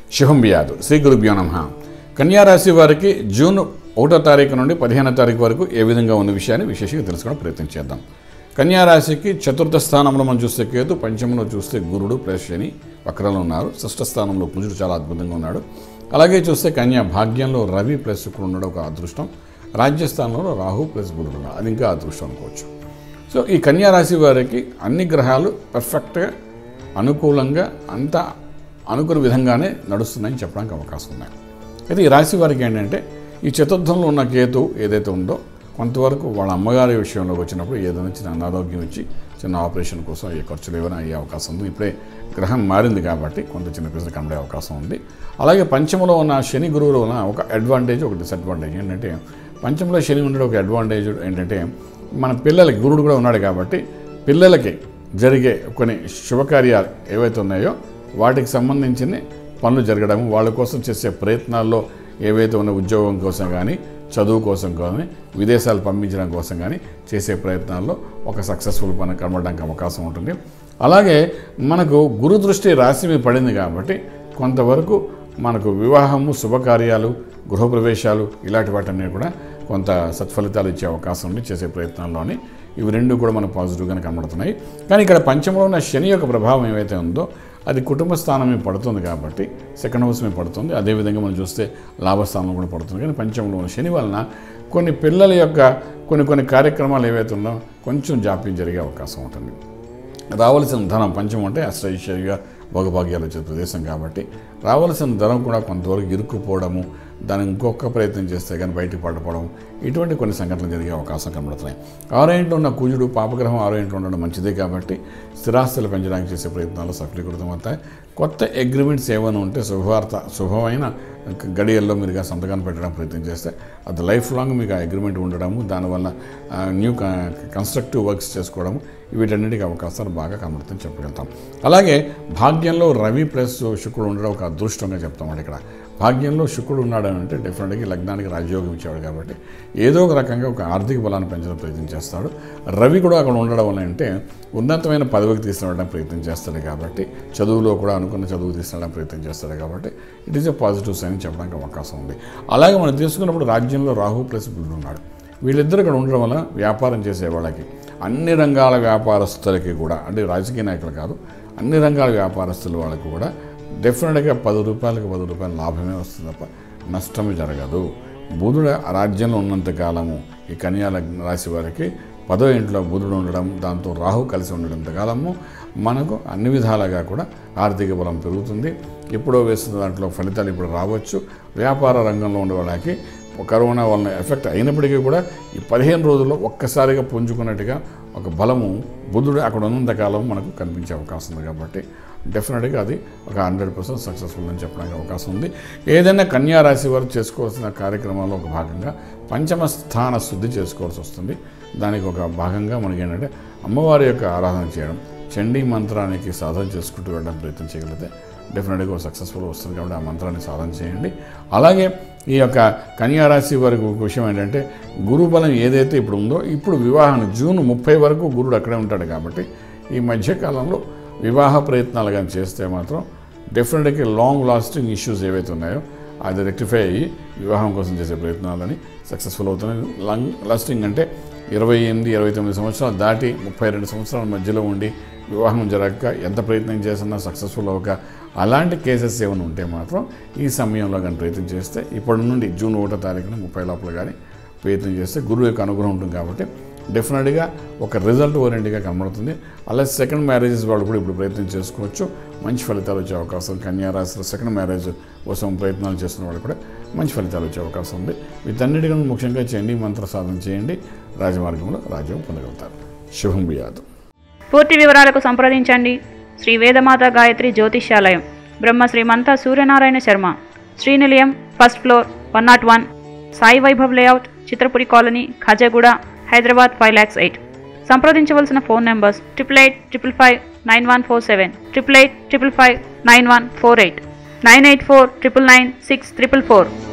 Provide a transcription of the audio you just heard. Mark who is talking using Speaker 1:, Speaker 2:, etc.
Speaker 1: శుభం బియాదు శ్రీ గురుభ్యో నమ కన్యా రాశి వారికి జూన్ ఒకటో తారీఖు నుండి పదిహేనో తారీఖు వరకు ఏ విధంగా ఉన్న విషయాన్ని విశేషంగా తెలుసుకోవడం ప్రయత్నం చేద్దాం కన్యా రాశికి చతుర్థ స్థానంలో మనం చూస్తే కేతు పంచమంలో చూస్తే గురుడు ప్లస్ శని వక్రంలో ఉన్నారు షష్ఠ స్థానంలో కుజుడు చాలా అద్భుతంగా ఉన్నాడు అలాగే చూస్తే కన్యా భాగ్యంలో రవి ప్లస్ శుక్రుడు ఉండడం ఒక అదృష్టం రాజ్యస్థానంలో రాహు ప్లస్ బుధుడు ఉన్నారు అది ఇంకా అదృష్టం అనుకోవచ్చు సో ఈ కన్యా రాశి వారికి అన్ని గ్రహాలు పర్ఫెక్ట్గా అనుకూలంగా అంతా అనుకున్న విధంగానే నడుస్తున్నాయని చెప్పడానికి అవకాశం ఉన్నాయి అయితే ఈ రాశి వారికి ఏంటంటే ఈ చతుర్థంలో ఉన్న కేతు ఏదైతే ఉందో కొంతవరకు వాళ్ళ అమ్మగారి విషయంలో వచ్చినప్పుడు ఏదైనా చిన్న అనారోగ్యం ఇచ్చి చిన్న ఆపరేషన్ కోసం ఏ ఖర్చులు ఏమైనా అయ్యే అవకాశం ఉంది ఇప్పుడే గ్రహం మారింది కాబట్టి కొంత చిన్న పిల్లలు కనబడే అవకాశం ఉంది అలాగే పంచమలో ఉన్న శని గురువులో ఉన్న ఒక అడ్వాంటేజ్ ఒక డిసడ్వాంటేజ్ ఏంటంటే పంచమలో శని ఉండే ఒక అడ్వాంటేజ్ ఏంటంటే మన పిల్లలకి గురుడు కూడా ఉన్నాడు కాబట్టి పిల్లలకి జరిగే కొన్ని శుభకార్యాలు ఏవైతే ఉన్నాయో వాటికి సంబంధించిన పనులు జరగడం వాళ్ళ కోసం చేసే ప్రయత్నాల్లో ఏవైతే ఉన్న ఉద్యోగం కోసం కానీ చదువు కోసం కానీ విదేశాలు పంపించడం కోసం కానీ చేసే ప్రయత్నాల్లో ఒక సక్సెస్ఫుల్ పని కనబడడానికి అవకాశం ఉంటుంది అలాగే మనకు గురు దృష్టి రాశి మీద పడింది కాబట్టి కొంతవరకు మనకు వివాహము శుభకార్యాలు గృహప్రవేశాలు ఇలాంటి వాటన్నీ కూడా కొంత సత్ఫలితాలు ఇచ్చే అవకాశం ఉంది చేసే ప్రయత్నాల్లోని ఇవి రెండు కూడా మనకు పాజిటివ్గానే కనబడుతున్నాయి కానీ ఇక్కడ పంచమంలో ఉన్న శని యొక్క ప్రభావం ఏవైతే ఉందో అది కుటుంబ స్థానం మీద పడుతుంది కాబట్టి సెకండ్ హౌస్ మీద పడుతుంది అదేవిధంగా మనం చూస్తే లాభస్థానం కూడా పడుతుంది కానీ పంచమంలో ఉన్న శని వలన కొన్ని పిల్లల యొక్క కొన్ని కొన్ని కార్యక్రమాలు ఏవైతే ఉన్నో కొంచెం జాప్యం జరిగే అవకాశం ఉంటుంది రావలసిన ధనం పంచం అంటే అష్టైశ్వర్య భోగభాగ్యాలు వచ్చే ప్రదేశం కాబట్టి రావలసిన ధనం కూడా కొంతవరకు ఇరుక్కుపోవడము దాన్ని ఇంకొక ప్రయత్నం చేస్తే కానీ బయటికి పడకపోవడం ఇటువంటి కొన్ని సంఘటనలు జరిగే అవకాశం కనబడుతున్నాయి ఆరో ఇంట్లో ఉన్న కుజుడు పాపగ్రహం ఆరో ఇంట్లో ఉండడం మంచిదే కాబట్టి స్థిరాస్తులు పెంచడానికి చేసే ప్రయత్నాలు సఫలీకృతం అవుతాయి కొత్త అగ్రిమెంట్స్ ఏమైనా ఉంటే శుభవార్త శుభమైన గడియల్లో మీరుగా సంతకాన్ని పెట్టడం ప్రయత్నం చేస్తే అది లైఫ్ లాంగ్ మీకు ఆ అగ్రిమెంట్ ఉండడము దానివల్ల ఆ, న్యూ క- కన్స్ట్రక్టివ్ వర్క్స్ చేసుకోవడము వీటన్నిటికీ అవకాశాలు బాగా కనబడుతుందని చెప్పగలుగుతాం అలాగే భాగ్యంలో రవి ప్లస్ శుక్రుడు ఉండడం ఒక అదృష్టంగా చెప్తామండి ఇక్కడ భాగ్యంలో శుక్రుడు ఉన్నాడు అంటే డెఫినెట్గా ఈ లగ్నానికి రాజయోగం ఇచ్చాడు కాబట్టి ఏదో ఒక రకంగా ఒక ఆర్థిక బలాన్ని పెంచడం ప్రయత్నం చేస్తాడు రవి కూడా అక్కడ ఉండడం వల్ల అంటే ఉన్నతమైన పదవికి తీసుకురావడానికి ప్రయత్నం చేస్తాడు కాబట్టి చదువులో కూడా అనుకున్న చదువు తీసుకురావడానికి ప్రయత్నం చేస్తాడు కాబట్టి it is a positive sign చెప్పడానికి అవకాశం ఉంది అలాగే మనం తీసుకున్నప్పుడు రాజ్యంలో రాహు ప్లస్ బుధుడు ఉన్నాడు వీళ్ళిద్దరు ఇక్కడ ఉండడం వల్ల వ్యాపారం చేసే వాళ్ళకి అన్ని రంగాల వ్యాపారస్తులకి కూడా అంటే రాజకీయ నాయకులు కాదు అన్ని రంగాల వ్యాపారస్తుల వాళ్ళకి కూడా డెఫినెట్గా పది రూపాయలకు పది రూపాయల లాభమే వస్తుంది తప్ప నష్టమే జరగదు బుధుడు ఆ రాజ్యంలో ఉన్నంత కాలము ఈ కన్యా లగ్న రాశి వారికి పదో ఇంట్లో బుధుడు ఉండడం దాంతో రాహు కలిసి ఉండడంత కాలము మనకు అన్ని విధాలుగా కూడా ఆర్థిక బలం పెరుగుతుంది ఎప్పుడో వేస్తున్న దాంట్లో ఫలితాలు ఇప్పుడు రావచ్చు వ్యాపార రంగంలో ఉండే వాళ్ళకి కరోనా వలన ఎఫెక్ట్ అయినప్పటికీ కూడా ఈ పదిహేను రోజుల్లో ఒక్కసారిగా పుంజుకున్నట్టుగా ఒక బలము బుధుడు అక్కడ ఉన్నంత కాలం మనకు కనిపించే అవకాశం ఉంది కాబట్టి డెఫినెట్గా అది ఒక హండ్రెడ్ పర్సెంట్ సక్సెస్ఫుల్ అని చెప్పడానికి అవకాశం ఉంది ఏదైనా కన్యా రాశి వారు చేసుకోవాల్సిన కార్యక్రమాల్లో ఒక భాగంగా పంచమ స్థాన శుద్ధి చేసుకోవాల్సి వస్తుంది దానికి ఒక భాగంగా మనకి ఏంటంటే అమ్మవారి యొక్క ఆరాధన చేయడం చండీ మంత్రానికి సాధన చేసుకుంటూ వెళ్ళడం ప్రయత్నం చేయగలిగితే డెఫినెట్గా సక్సెస్ఫుల్ వస్తుంది కాబట్టి ఆ మంత్రాన్ని సాధన చేయండి అలాగే ఈ యొక్క కన్యా రాశి వరకు ఒక విషయం ఏంటంటే గురు బలం ఏదైతే ఇప్పుడు ఉందో ఇప్పుడు వివాహం జూన్ ముప్పై వరకు గురుడు అక్కడే ఉంటాడు కాబట్టి ఈ మధ్యకాలంలో వివాహ ప్రయత్నాలు కానీ చేస్తే మాత్రం డెఫినెట్గా లాంగ్ లాస్టింగ్ ఇష్యూస్ ఏవైతే ఉన్నాయో అది రెక్టిఫై అయ్యి వివాహం కోసం చేసే ప్రయత్నాలని సక్సెస్ఫుల్ అవుతున్నాయి లాంగ్ లాస్టింగ్ అంటే ఇరవై ఎనిమిది ఇరవై తొమ్మిది సంవత్సరాలు దాటి ముప్పై రెండు సంవత్సరాల మధ్యలో ఉండి వివాహం జరగక ఎంత ప్రయత్నం చేసినా సక్సెస్ఫుల్ అవ్వక అలాంటి కేసెస్ ఏమైనా ఉంటే మాత్రం ఈ సమయంలో కానీ ప్రయత్నం చేస్తే ఇప్పటి నుండి జూన్ ఒకటో తారీఖున ముప్పై లోపల కానీ ప్రయత్నం చేస్తే గురువు యొక్క అనుగ్రహం ఉంటుంది కాబట్టి డెఫినెట్గా ఒక రిజల్ట్ ఓరియంట్గా కనబడుతుంది అలాగే సెకండ్ మ్యారేజెస్ వాళ్ళు కూడా ఇప్పుడు ప్రయత్నం చేసుకోవచ్చు మంచి ఫలితాలు వచ్చే అవకాశం కన్యా రాశిలో సెకండ్ మ్యారేజ్ కోసం ప్రయత్నాలు చేస్తున్న వాళ్ళు కూడా మంచి ఫలితాలు వచ్చే అవకాశం ఉంది వీటన్నిటికన్నా ముఖ్యంగా చేయండి మంత్ర సాధన చేయండి రాజమార్గంలో రాజ్యం పొందగలుగుతారు శుభం బియాదు
Speaker 2: పూర్తి వివరాలకు సంప్రదించండి Shri Vedamata Gayatri Jyotishyalayam Brahma Srimantha Suryanarayana Sharma Srinilayam first floor one not one Sai Vaibhav layout Chitrapuri colony Khajaguda Hyderabad five lakhs eight సంప్రదించవలసిన phone numbers triple eight triple five nine one four seven triple eight triple five nine one four eight nine eight four triple nine six triple four